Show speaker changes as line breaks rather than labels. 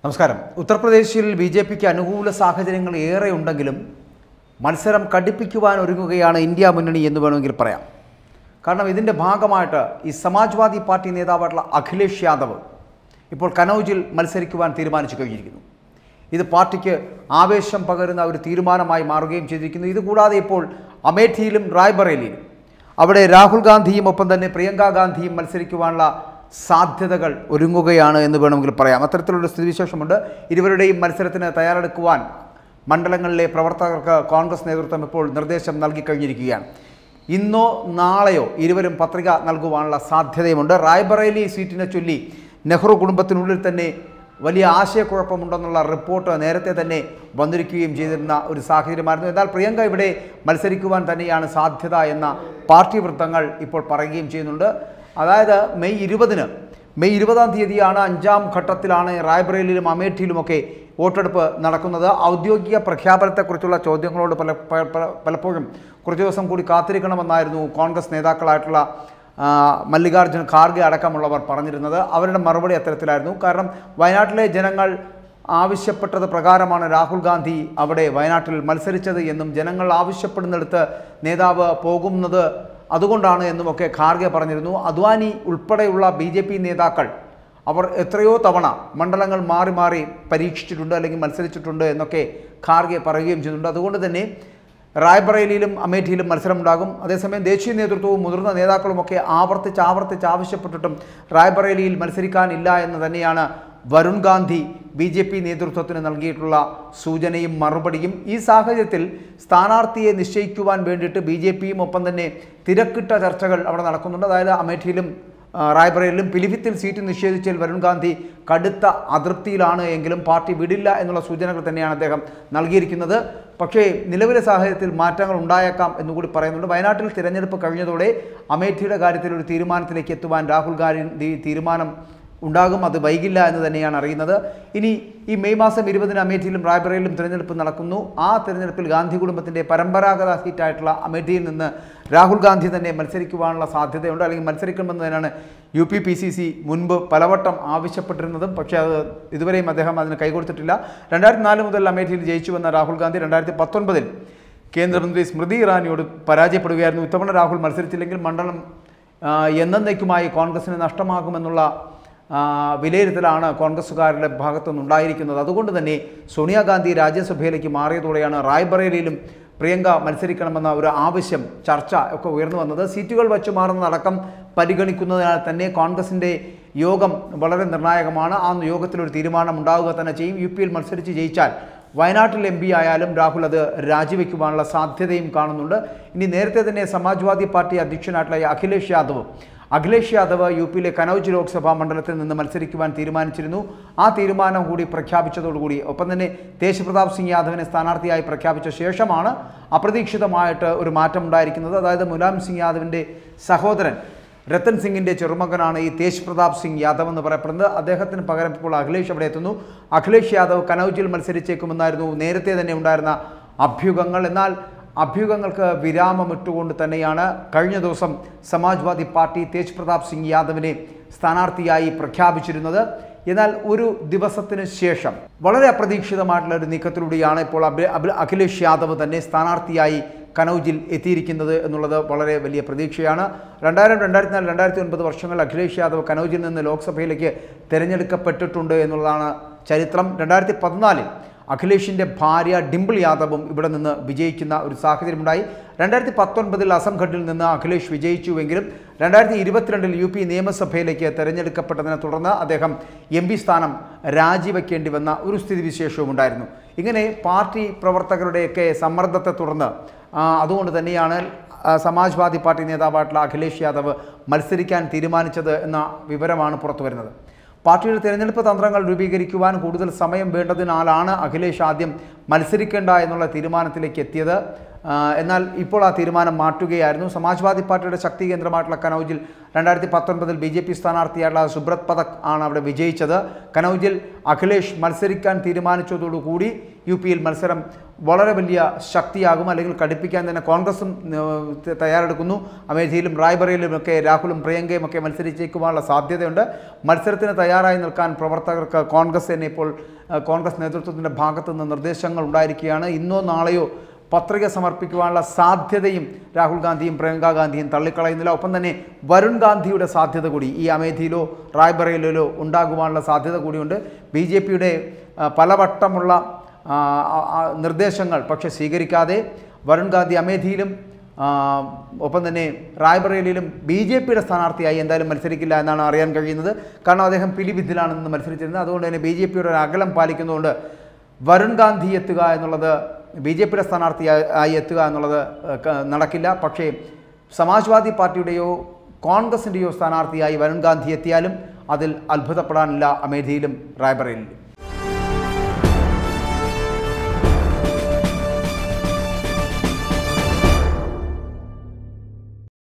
നമസ്കാരം ഉത്തർപ്രദേശിൽ B J പിക്ക് അനുകൂല സാഹചര്യങ്ങൾ ഏറെ ഉണ്ടെങ്കിലും മത്സരം കടുപ്പിക്കുവാൻ ഒരുങ്ങുകയാണ് ഇന്ത്യ മുന്നണി എന്ന് വേണമെങ്കിൽ പറയാം കാരണം ഇതിൻ്റെ ഭാഗമായിട്ട് ഈ സമാജ്വാദി പാർട്ടി നേതാവായിട്ടുള്ള അഖിലേഷ് യാദവ് ഇപ്പോൾ കനൗജിൽ മത്സരിക്കുവാൻ തീരുമാനിച്ചു കഴിഞ്ഞിരിക്കുന്നു ഇത് പാർട്ടിക്ക് ആവേശം പകരുന്ന ഒരു തീരുമാനമായി മാറുകയും ചെയ്തിരിക്കുന്നു ഇതുകൂടാതെ ഇപ്പോൾ അമേഠിയിലും റായ്ബറേലിയിലും അവിടെ രാഹുൽ ഗാന്ധിയും ഒപ്പം തന്നെ പ്രിയങ്ക ഗാന്ധിയും മത്സരിക്കുവാനുള്ള സാധ്യതകൾ ഒരുങ്ങുകയാണ് എന്ന് വേണമെങ്കിൽ പറയാം അത്തരത്തിലുള്ള സ്ഥിതിവിശേഷമുണ്ട് ഇരുവരുടെയും മത്സരത്തിന് തയ്യാറെടുക്കുവാൻ മണ്ഡലങ്ങളിലെ പ്രവർത്തകർക്ക് കോൺഗ്രസ് നേതൃത്വം ഇപ്പോൾ നിർദ്ദേശം നൽകി കഴിഞ്ഞിരിക്കുകയാണ് ഇന്നോ നാളെയോ ഇരുവരും പത്രിക നൽകുവാനുള്ള സാധ്യതയുമുണ്ട് റായ്ബറേലി സീറ്റിനെ ചൊല്ലി നെഹ്റു കുടുംബത്തിനുള്ളിൽ തന്നെ വലിയ ആശയക്കുഴപ്പമുണ്ടെന്നുള്ള റിപ്പോർട്ട് നേരത്തെ തന്നെ വന്നിരിക്കുകയും ചെയ്തിരുന്ന ഒരു സാഹചര്യമായിരുന്നു എന്നാൽ പ്രിയങ്ക ഇവിടെ മത്സരിക്കുവാൻ തന്നെയാണ് സാധ്യത എന്ന പാർട്ടി വൃത്തങ്ങൾ ഇപ്പോൾ പറയുകയും ചെയ്യുന്നുണ്ട് അതായത് മെയ് ഇരുപതിന് മെയ് ഇരുപതാം തീയതിയാണ് അഞ്ചാം ഘട്ടത്തിലാണ് റായ്ബറേലിയിലും അമേഠിയിലുമൊക്കെ വോട്ടെടുപ്പ് നടക്കുന്നത് ഔദ്യോഗിക പ്രഖ്യാപനത്തെക്കുറിച്ചുള്ള ചോദ്യങ്ങളോട് പല പ- പ- പലപ്പോഴും കുറച്ച് ദിവസം കൂടി കാത്തിരിക്കണമെന്നായിരുന്നു കോൺഗ്രസ് നേതാക്കളായിട്ടുള്ള ആ, മല്ലികാർജ്ജുൻ ഖാർഗെ അടക്കമുള്ളവർ പറഞ്ഞിരുന്നത് അവരുടെ മറുപടി അത്തരത്തിലായിരുന്നു കാരണം വയനാട്ടിലെ ജനങ്ങൾ ആവശ്യപ്പെട്ടത് പ്രകാരമാണ് രാഹുൽ ഗാന്ധി അവിടെ വയനാട്ടിൽ മത്സരിച്ചത് എന്നും ജനങ്ങൾ ആവശ്യപ്പെടുന്നിടത്ത് നേതാവ് പോകുന്നത് അതുകൊണ്ടാണ് എന്നുമൊക്കെ ഖാർഗെ പറഞ്ഞിരുന്നു അദ്വാനി ഉൾപ്പെടെയുള്ള ബി ജെ പി നേതാക്കൾ അവർ എത്രയോ തവണ മണ്ഡലങ്ങൾ മാറി മാറി പരീക്ഷിച്ചിട്ടുണ്ട് അല്ലെങ്കിൽ മത്സരിച്ചിട്ടുണ്ട് എന്നൊക്കെ ഖാർഗെ പറയുകയും ചെയ്യുന്നുണ്ട് അതുകൊണ്ട് തന്നെ റായ്ബറേലിയിലും അമേഠിയിലും മത്സരമുണ്ടാകും അതേസമയം ദേശീയ നേതൃത്വവും മുതിർന്ന നേതാക്കളുമൊക്കെ ആവർത്തിച്ച് ആവർത്തിച്ച് ആവശ്യപ്പെട്ടിട്ടും റായ്ബറേലിയിൽ മത്സരിക്കാനില്ല എന്ന് തന്നെയാണ് Varun Gandhi B J P നേതൃത്വത്തിന് നൽകിയിട്ടുള്ള സൂചനയും മറുപടിയും ഈ സാഹചര്യത്തിൽ സ്ഥാനാർത്ഥിയെ നിശ്ചയിക്കുവാൻ വേണ്ടിയിട്ട് ബി ജെ പിയും ഒപ്പം തന്നെ തിരക്കിട്ട ചർച്ചകൾ അവിടെ നടക്കുന്നുണ്ട് അതായത് അമേഠിയിലും ആ, റായ്ബറേലിലും പിലിഭിത്തിൽ സീറ്റ് നിഷേധിച്ചതിൽ വരുൺ ഗാന്ധി കടുത്ത അതൃപ്തിയിലാണ് എങ്കിലും പാർട്ടി വിടില്ല എന്നുള്ള സൂചനകൾ തന്നെയാണ് അദ്ദേഹം നൽകിയിരിക്കുന്നത് പക്ഷേ നിലവിലെ സാഹചര്യത്തിൽ മാറ്റങ്ങൾ ഉണ്ടായേക്കാം എന്നുകൂടി പറയുന്നുണ്ട് വയനാട്ടിൽ തിരഞ്ഞെടുപ്പ് കഴിഞ്ഞതോടെ അമേഠിയുടെ കാര്യത്തിൽ ഒരു തീരുമാനത്തിലേക്ക് എത്തുവാൻ രാഹുൽ ഗാന്ധി തീരുമാനം ഉണ്ടാകും അത് വൈകില്ല എന്ന് തന്നെയാണ് അറിയുന്നത് ഇനി ഈ മെയ് മാസം ഇരുപതിന് അമേഠിയിലും റായ്ബറയിലും തിരഞ്ഞെടുപ്പ് നടക്കുന്നു ആ തിരഞ്ഞെടുപ്പിൽ ഗാന്ധി കുടുംബത്തിൻ്റെ പരമ്പരാഗത സീറ്റായിട്ടുള്ള അമേഠിയിൽ നിന്ന് രാഹുൽ ഗാന്ധി തന്നെ മത്സരിക്കുവാനുള്ള സാധ്യതയുണ്ട് അല്ലെങ്കിൽ മത്സരിക്കണമെന്ന് തന്നെയാണ് U P P C C മുൻപ് പലവട്ടം ആവശ്യപ്പെട്ടിരുന്നതും പക്ഷേ അത് ഇതുവരെയും അദ്ദേഹം അതിന് കൈകൊടുത്തിട്ടില്ല രണ്ടായിരത്തി നാല് മുതൽ അമേഠിയിൽ ജയിച്ചു വന്ന രാഹുൽ ഗാന്ധി രണ്ടായിരത്തി പത്തൊൻപതിൽ കേന്ദ്രമന്ത്രി സ്മൃതി ഇറാനിയോട് പരാജയപ്പെടുകയായിരുന്നു ഇത്തവണ രാഹുൽ മത്സരിച്ചില്ലെങ്കിൽ മണ്ഡലം ആ, എന്നേക്കുമായി കോൺഗ്രസിന് നഷ്ടമാകുമെന്നുള്ള ആ, വിലയിരുത്തലാണ് കോൺഗ്രസ്സുകാരുടെ ഭാഗത്തുനിന്നുണ്ടായിരിക്കുന്നത് അതുകൊണ്ട് തന്നെ സോണിയാഗാന്ധി രാജ്യസഭയിലേക്ക് മാറിയതോടെയാണ് റായ്ബറേലിയിലും പ്രിയങ്ക മത്സരിക്കണമെന്ന ഒരു ആവശ്യം ചർച്ച ഒക്കെ ഉയർന്നു വന്നത് സീറ്റുകൾ വച്ചു മാറുന്നതടക്കം പരിഗണിക്കുന്നതിനാൽ തന്നെ കോൺഗ്രസിൻ്റെ യോഗം വളരെ നിർണായകമാണ് ആ യോഗത്തിൽ ഒരു തീരുമാനം ഉണ്ടാവുക തന്നെ ചെയ്യും യു പിയിൽ മത്സരിച്ച് ജയിച്ചാൽ വയനാട്ടിൽ എം പി ആയാലും രാഹുൽ അത് രാജിവെക്കുവാനുള്ള സാധ്യതയും കാണുന്നുണ്ട് ഇനി നേരത്തെ തന്നെ സമാജ്വാദി പാർട്ടി അധ്യക്ഷനായിട്ടുള്ള ഈ അഖിലേഷ് യാദവ് അഖിലേഷ് യാദവ് യു പിയിലെ കനൌജ് ലോക്സഭാ മണ്ഡലത്തിൽ നിന്ന് മത്സരിക്കുവാൻ തീരുമാനിച്ചിരുന്നു ആ തീരുമാനം കൂടി പ്രഖ്യാപിച്ചതോടുകൂടി ഒപ്പം തന്നെ തേജ് സിംഗ് യാദവിനെ സ്ഥാനാർത്ഥിയായി പ്രഖ്യാപിച്ച ശേഷമാണ് അപ്രതീക്ഷിതമായിട്ട് ഒരു മാറ്റം ഉണ്ടായിരിക്കുന്നത് അതായത് മുലായം സിംഗ് യാദവിൻ്റെ സഹോദരൻ രത്തൻ സിംഗിൻ്റെ ചെറുമകനാണ് ഈ തേജ് പ്രതാപ് സിംഗ് യാദവ് എന്ന് പറയപ്പെടുന്നത് അദ്ദേഹത്തിന് പകരം ഇപ്പോൾ അഖിലേഷ് അവിടെ എത്തുന്നു അഖിലേഷ് യാദവ് കനൌജിൽ മത്സരിച്ചേക്കുമെന്നായിരുന്നു നേരത്തെ തന്നെ ഉണ്ടായിരുന്ന അഭ്യൂഹങ്ങൾ എന്നാൽ അഭ്യൂഹങ്ങൾക്ക് വിരാമമിട്ടുകൊണ്ട് തന്നെയാണ് കഴിഞ്ഞ ദിവസം സമാജ്വാദി പാർട്ടി തേജ് പ്രതാപ് സിംഗ് യാദവിനെ സ്ഥാനാർത്ഥിയായി പ്രഖ്യാപിച്ചിരുന്നത് എന്നാൽ ഒരു ദിവസത്തിന് ശേഷം വളരെ അപ്രതീക്ഷിതമായിട്ടുള്ള ഒരു നീക്കത്തിലൂടെയാണ് ഇപ്പോൾ അഭി- അഭി- അഖിലേഷ് യാദവ് തന്നെ സ്ഥാനാർത്ഥിയായി കനൌജിൽ എത്തിയിരിക്കുന്നത് എന്നുള്ളത് വളരെ വലിയ പ്രതീക്ഷയാണ് രണ്ടായിരം രണ്ടായിരത്തി നാല് രണ്ടായിരത്തി ഒൻപത് വർഷങ്ങളിൽ അഖിലേഷ് യാദവ് കനൌജിൽ നിന്ന് ലോക്സഭയിലേക്ക് തിരഞ്ഞെടുക്കപ്പെട്ടിട്ടുണ്ട് എന്നുള്ളതാണ് ചരിത്രം രണ്ടായിരത്തി പതിനാലിൽ അഖിലേഷിൻ്റെ ഭാര്യ ഡിംപിൾ യാദവും ഇവിടെ നിന്ന് വിജയിക്കുന്ന ഒരു സാഹചര്യമുണ്ടായി രണ്ടായിരത്തി പത്തൊൻപതിൽ അസംഘട്ടിൽ നിന്ന് അഖിലേഷ് വിജയിച്ചുവെങ്കിലും രണ്ടായിരത്തി ഇരുപത്തിരണ്ടിൽ യു പി നിയമസഭയിലേക്ക് തെരഞ്ഞെടുക്കപ്പെട്ടതിനെ തുടർന്ന് അദ്ദേഹം എം പി സ്ഥാനം രാജിവെക്കേണ്ടി വന്ന ഒരു സ്ഥിതിവിശേഷവും ഉണ്ടായിരുന്നു ഇങ്ങനെ പാർട്ടി പ്രവർത്തകരുടെയൊക്കെ സമ്മർദ്ദത്തെ തുടർന്ന് ആ, അതുകൊണ്ട് തന്നെയാണ് ആ, സമാജ്വാദി പാർട്ടി നേതാവായിട്ടുള്ള അഖിലേഷ് യാദവ് മത്സരിക്കാൻ തീരുമാനിച്ചത് എന്ന വിവരമാണ് പുറത്തു വരുന്നത് പാർട്ടിയുടെ തിരഞ്ഞെടുപ്പ് തന്ത്രങ്ങൾ രൂപീകരിക്കുവാൻ കൂടുതൽ സമയം വേണ്ടതിനാലാണ് അഖിലേഷ് ആദ്യം മത്സരിക്കേണ്ട എന്നുള്ള തീരുമാനത്തിലേക്ക് എത്തിയത് ആ, എന്നാൽ ഇപ്പോൾ ആ തീരുമാനം മാറ്റുകയായിരുന്നു സമാജ്വാദി പാർട്ടിയുടെ ശക്തി കേന്ദ്രമായിട്ടുള്ള കനൌജിൽ രണ്ടായിരത്തി പത്തൊൻപതിൽ ബി ജെ പി സ്ഥാനാർത്ഥിയായിട്ടുള്ള സുബ്രത് പതക് ആണ് അവിടെ വിജയിച്ചത് കനൌജിൽ അഖിലേഷ് മത്സരിക്കാൻ തീരുമാനിച്ചതോടുകൂടി യു പിയിൽ മത്സരം വളരെ വലിയ ശക്തിയാകും അല്ലെങ്കിൽ കടുപ്പിക്കാൻ തന്നെ കോൺഗ്രസും ഏഹ്, തയ്യാറെടുക്കുന്നു അമേഠിയിലും റായ്ബറയിലുമൊക്കെ രാഹുലും പ്രിയങ്കയും ഒക്കെ മത്സരിച്ചേക്കുവാനുള്ള സാധ്യതയുണ്ട് മത്സരത്തിന് തയ്യാറായി നിൽക്കാൻ പ്രവർത്തകർക്ക് കോൺഗ്രസ് തന്നെ ഇപ്പോൾ ഏഹ്, കോൺഗ്രസ് നേതൃത്വത്തിൻ്റെ ഭാഗത്തു നിന്ന് നിർദ്ദേശങ്ങൾ ഉണ്ടായിരിക്കുകയാണ് ഇന്നോ നാളെയോ പത്രിക സമർപ്പിക്കുവാനുള്ള സാധ്യതയും രാഹുൽ ഗാന്ധിയും പ്രിയങ്ക ഗാന്ധിയും തള്ളിക്കളയുന്നില്ല ഒപ്പം തന്നെ വരുൺ ഗാന്ധിയുടെ സാധ്യത കൂടി ഈ അമേഠിയിലോ റായ്ബറയിലോ ഉണ്ടാകുവാനുള്ള സാധ്യത കൂടിയുണ്ട് ബി ജെ പിയുടെ പലവട്ടമുള്ള ആ, ആ, ആ, നിർദ്ദേശങ്ങൾ പക്ഷെ സ്വീകരിക്കാതെ വരുൺ ഗാന്ധി അമേഠിയിലും ആ, ഒപ്പം തന്നെ റായ്ബറേലിയിലും ബി ജെ പിയുടെ സ്ഥാനാർത്ഥിയായി എന്തായാലും മത്സരിക്കില്ല എന്നാണ് അറിയാൻ കഴിയുന്നത് കാരണം അദ്ദേഹം പിലിഭിത്തിലാണ് നിന്ന് മത്സരിച്ചിരുന്നത് അതുകൊണ്ട് തന്നെ ബി ജെ പിയുടെ ഒരു അകലം പാലിക്കുന്നതുകൊണ്ട് വരുൺ ഗാന്ധി എത്തുക എന്നുള്ളത് ബി ജെ പിയുടെ സ്ഥാനാർത്ഥിയായി ആയി എത്തുക എന്നുള്ളത് ഏഹ്, ക- നടക്കില്ല പക്ഷേ സമാജ്വാദി പാർട്ടിയുടെയോ കോൺഗ്രസിൻ്റെയോ സ്ഥാനാർത്ഥിയായി വരുൺ ഗാന്ധി എത്തിയാലും അതിൽ അത്ഭുതപ്പെടാനില്ല അമേഠിയിലും റായ്ബറേലിലും